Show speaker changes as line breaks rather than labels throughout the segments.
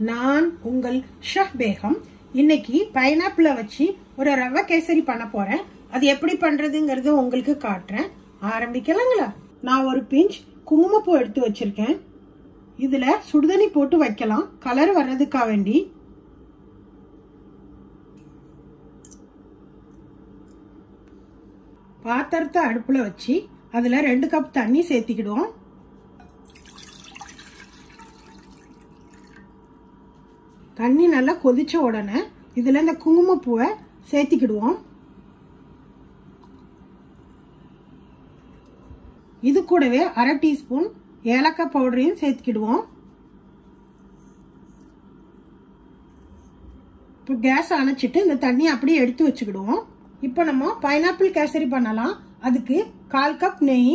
நான் உங்கள் ஷஃப் பேகம் இன்னைக்கு பைனாப்பிள வச்சு ஒரு ரவை கேசரி பண்ண போறேன் அது எப்படி பண்றதுங்கிறது உங்களுக்கு காட்டுறேன் ஆரம்பிக்கலாங்களா நான் ஒரு பிஞ்ச் குங்குமப்பூ எடுத்து வச்சிருக்கேன் இதுல சுடுதண்ணி போட்டு வைக்கலாம் கலர் வர்றதுக்காக வேண்டி பாத்திரத்தை அடுப்புல வச்சு அதுல ரெண்டு கப் தண்ணி சேர்த்திக்கிடுவோம் தண்ணி நல்லா கொதிச்ச உடனே இதுல இந்த குங்குமப்பூவை சேர்த்திக்கிடுவோம் இது கூடவே அரை டீஸ்பூன் ஏலக்காய் பவுடரையும் சேர்த்துக்கிடுவோம் இப்போ கேஸ் அணைச்சிட்டு இந்த தண்ணியை அப்படியே எடுத்து வச்சுக்கிடுவோம் இப்போ நம்ம பைனாப்பிள் கேசரி பண்ணலாம் அதுக்கு கால் கப் நெய்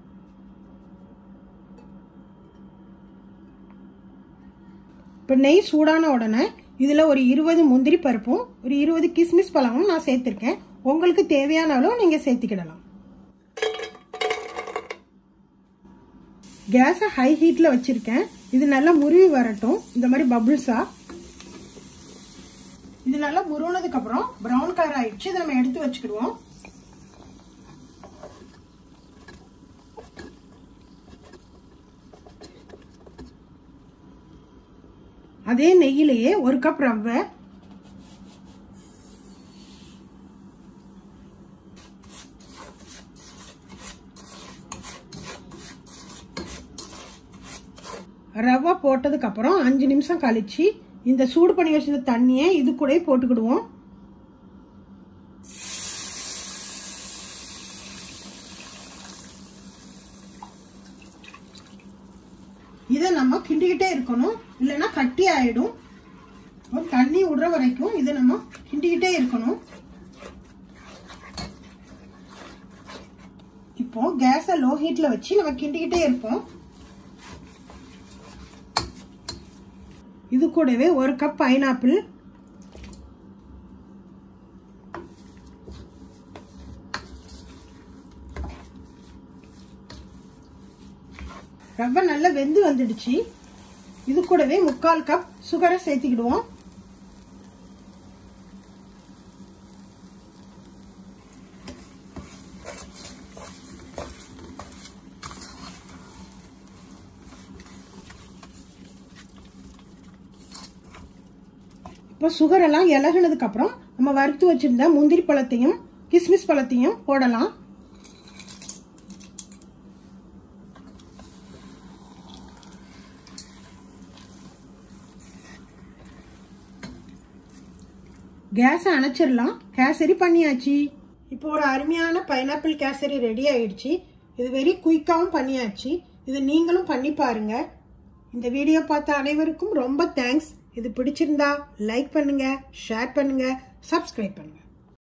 இப்போ நெய் சூடான உடனே இதில் ஒரு இருபது முந்திரி பருப்பும் ஒரு இருபது கிஸ்மிஸ் பழமும் நான் சேர்த்துருக்கேன் உங்களுக்கு தேவையான அளவு நீங்கள் சேர்த்துக்கிடலாம் கேஸை ஹை ஹீட்டில் வச்சுருக்கேன் இது நல்லா முருவி வரட்டும் இந்த மாதிரி பபுள்ஸா இது நல்லா முருவனதுக்கு அப்புறம் ப்ரௌன் கலர் ஆயிடுச்சு இதை நம்ம எடுத்து வச்சுக்கிடுவோம் அதே நெய்யிலேயே ஒரு கப் ரவை ரவை போட்டதுக்கு அப்புறம் அஞ்சு நிமிஷம் கழிச்சு இந்த சூடு பண்ணி வச்சிருந்த தண்ணியை இது கூட போட்டுக்கிடுவோம் இதை நம்ம கிண்டிக்கிட்டே இருக்கணும் இல்லைன்னா கட்டி ஆயிடும் தண்ணி விடுற வரைக்கும் இதை நம்ம கிண்டிக்கிட்டே இருக்கணும் இப்போ கேஸை லோ ஹீட்ல வச்சு நம்ம கிண்டிக்கிட்டே இருப்போம் இது கூடவே ஒரு கப் பைனாப்பிள் ரவை நல்லா வெந்து வந்துடுச்சு இது கூடவே முக்கால் கப் சுகரை சேர்த்துக்கிடுவோம் இப்போ சுகர் எல்லாம் இலகுனதுக்கு அப்புறம் நம்ம வறுத்து வச்சிருந்த முந்திரி பழத்தையும் கிஸ்மிஸ் பழத்தையும் போடலாம் கேஸை அணைச்சிடலாம் கேசரி பண்ணியாச்சு இப்போ ஒரு அருமையான பைனாப்பிள் கேசரி ரெடி ஆயிடுச்சு இது வெரி குயிக்காகவும் பண்ணியாச்சு இது நீங்களும் பண்ணி பாருங்க இந்த வீடியோ பார்த்த அனைவருக்கும் ரொம்ப தேங்க்ஸ் இது பிடிச்சிருந்தா லைக் பண்ணுங்க ஷேர் பண்ணுங்க சப்ஸ்கிரைப் பண்ணுங்க